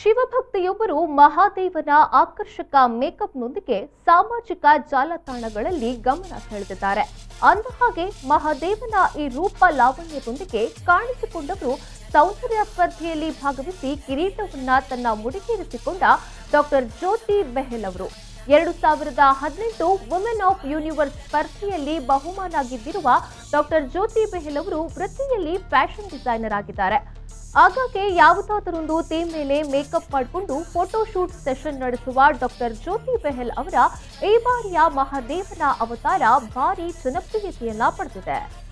ಶಿವಭಕ್ತೆಯೊಬ್ಬರು ಮಹಾದೇವನ ಆಕರ್ಷಕ ಮೇಕಪ್ನೊಂದಿಗೆ ಸಾಮಾಜಿಕ ಜಾಲತಾಣಗಳಲ್ಲಿ ಗಮನ ಸೆಳೆದಿದ್ದಾರೆ ಅಂದಹಾಗೆ ಮಹಾದೇವನ ಈ ರೂಪ ಲಾವಣ್ಯದೊಂದಿಗೆ ಕಾಣಿಸಿಕೊಂಡವರು ಸೌಂದರ್ಯ ಸ್ಪರ್ಧೆಯಲ್ಲಿ ಭಾಗವಹಿಸಿ ಕಿರೀಟವನ್ನ ತನ್ನ ಮುಡಿಗೇರಿಸಿಕೊಂಡ ಡಾಕ್ಟರ್ ಜ್ಯೋತಿ ಬೆಹೆಲ್ ಅವರು ಎರಡು ಸಾವಿರದ ಹದಿನೆಂಟು ವುಮೆನ್ ಆಫ್ ಯೂನಿವರ್ಸ್ ಸ್ಪರ್ಧೆಯಲ್ಲಿ ಬಹುಮಾನ ಗೆದ್ದಿರುವ ಡಾಕ್ಟರ್ ಜ್ಯೋತಿ ಬೆಹೆಲ್ ಅವರು ವೃತ್ತಿಯಲ್ಲಿ ಫ್ಯಾಷನ್ ಡಿಸೈನರ್ ಆಗಿದ್ದಾರೆ ಆಗಾಗ್ಗೆ ಯಾವುದಾದರೊಂದು ಥೀಮ್ ಮೇಲೆ ಮೇಕಪ್ ಮಾಡಿಕೊಂಡು ಫೋಟೋಶೂಟ್ ಸೆಷನ್ ನಡೆಸುವ ಡಾಕ್ಟರ್ ಜ್ಯೋತಿ ಬೆಹೆಲ್ ಅವರ ಈ ಬಾರಿಯ ಮಹಾದೇವನ ಅವತಾರ ಭಾರಿ ಜನಪ್ರಿಯತೆಯನ್ನ ಪಡೆದಿದೆ